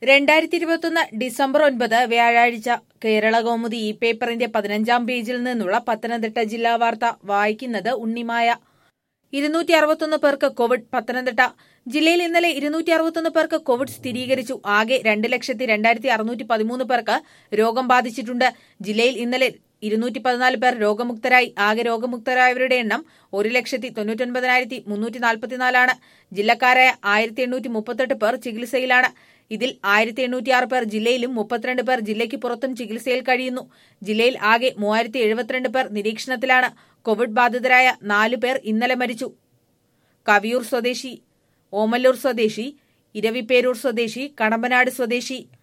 രണ്ടായിരത്തി ഇരുപത്തൊന്ന് ഡിസംബർ ഒൻപത് വ്യാഴാഴ്ച കേരള കൗമുദി ഈ പേപ്പറിന്റെ പതിനഞ്ചാം പേജിൽ നിന്നുള്ള പത്തനംതിട്ട ജില്ലാ വാർത്ത വായിക്കുന്നത് ഉണ്ണിമായ ഇരുന്നൂറ്റി അറുപത്തൊന്ന് പേർക്ക് കോവിഡ് പത്തനംതിട്ട ജില്ലയിൽ ഇന്നലെ ഇരുന്നൂറ്റി അറുപത്തൊന്ന് പേർക്ക് കോവിഡ് സ്ഥിരീകരിച്ചു ആകെ രണ്ട് ലക്ഷത്തി രണ്ടായിരത്തി അറുന്നൂറ്റി പതിമൂന്ന് പേർക്ക് രോഗം ബാധിച്ചിട്ടുണ്ട് ജില്ലയിൽ ഇന്നലെ ഇരുന്നൂറ്റി പതിനാല് പേർ രോഗമുക്തരായി ആകെ രോഗമുക്തരായവരുടെ എണ്ണം ഒരു ലക്ഷത്തി തൊണ്ണൂറ്റൊൻപതിനായിരത്തി മുന്നൂറ്റി നാൽപ്പത്തിനാലാണ് ജില്ലക്കാരായ ആയിരത്തി എണ്ണൂറ്റി മുപ്പത്തെട്ട് പേർ ചികിത്സയിലാണ് ഇതിൽ ആയിരത്തി എണ്ണൂറ്റിയാറ് പേർ ജില്ലയിലും മുപ്പത്തിരണ്ട് പേർ ജില്ലയ്ക്ക് പുറത്തും ചികിത്സയിൽ കഴിയുന്നു ജില്ലയിൽ ആകെ മൂവായിരത്തി എഴുപത്തിരണ്ട് പേർ നിരീക്ഷണത്തിലാണ് കോവിഡ് ബാധിതരായ നാലു പേർ ഇന്നലെ മരിച്ചു കവിയൂർ സ്വദേശി ഓമല്ലൂർ സ്വദേശി ഇരവിപ്പേരൂർ സ്വദേശി കടമ്പനാട് സ്വദേശി